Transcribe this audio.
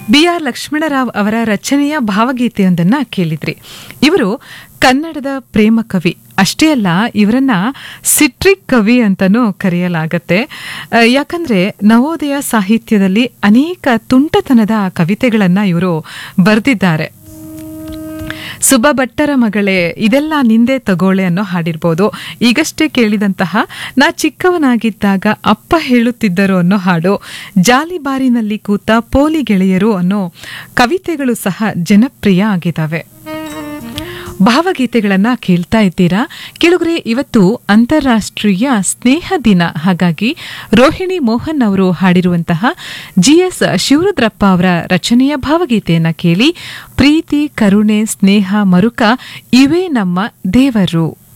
B R Lakshmanrao ಅವರ ರಚನೆಯ ಭಾವಗೀತೆಯೊಂದನ್ನ ಕೇಳಿದ್ರಿ ಇವರು ಕನ್ನಡದ ಪ್ರೇಮ ಕವಿ ಅಷ್ಟೇ ಅಲ್ಲ ಇವರನ್ನ ಸಿಟ್ರಿಕ್ ಕವಿ ಅಂತಾನೂ ಕರೆಯಲಾಗತ್ತೆ ಆ, ಯಾಕಂದ್ರೆ ನವೋದಯ ಸಾಹಿತ್ಯದಲ್ಲಿ ಅನೇಕ ತುಂಟತನದ ಕವಿತೆಗಳನ್ನ ಇವರು ಬರೆದಿದ್ದಾರೆ ಸುಬ್ಬ ಭಟ್ಟರ ಮಗಳೇ ಇದೆಲ್ಲ ನಿಂದೆ ತಗೋಳೆ ಅನ್ನೋ ಹಾಡಿರ್ಬೋದು ಈಗಷ್ಟೇ ಕೇಳಿದಂತಹ ನಾ ಚಿಕ್ಕವನಾಗಿದ್ದಾಗ ಅಪ್ಪ ಹೇಳುತ್ತಿದ್ದರು ಅನ್ನೋ ಹಾಡು ಜಾಲಿಬಾರಿನಲ್ಲಿ ಕೂತ ಪೋಲಿ ಗೆಳೆಯರು ಅನ್ನೋ ಕವಿತೆಗಳು ಸಹ ಜನಪ್ರಿಯ ಆಗಿದ್ದಾವೆ ಭಾವಗೀತೆಗಳನ್ನ ಕೇಳ್ತಾ ಇದ್ದೀರಾ ಕೆಳಗರೆ ಇವತ್ತು ಅಂತಾರಾಷ್ಟ್ರೀಯ ಸ್ನೇಹ ದಿನ ಹಾಗಾಗಿ ರೋಹಿಣಿ ಮೋಹನ್ ಅವರು ಹಾಡಿರುವಂತಹ ಜಿ ಎಸ್ ಶಿವರುದ್ರಪ್ಪ ಅವರ ರಚನೆಯ ಭಾವಗೀತೆಯನ್ನ ಕೇಳಿ ಪ್ರೀತಿ ಕರುಣೆ ಸ್ನೇಹ ಮರುಕ ಇವೇ ನಮ್ಮ ದೇವರು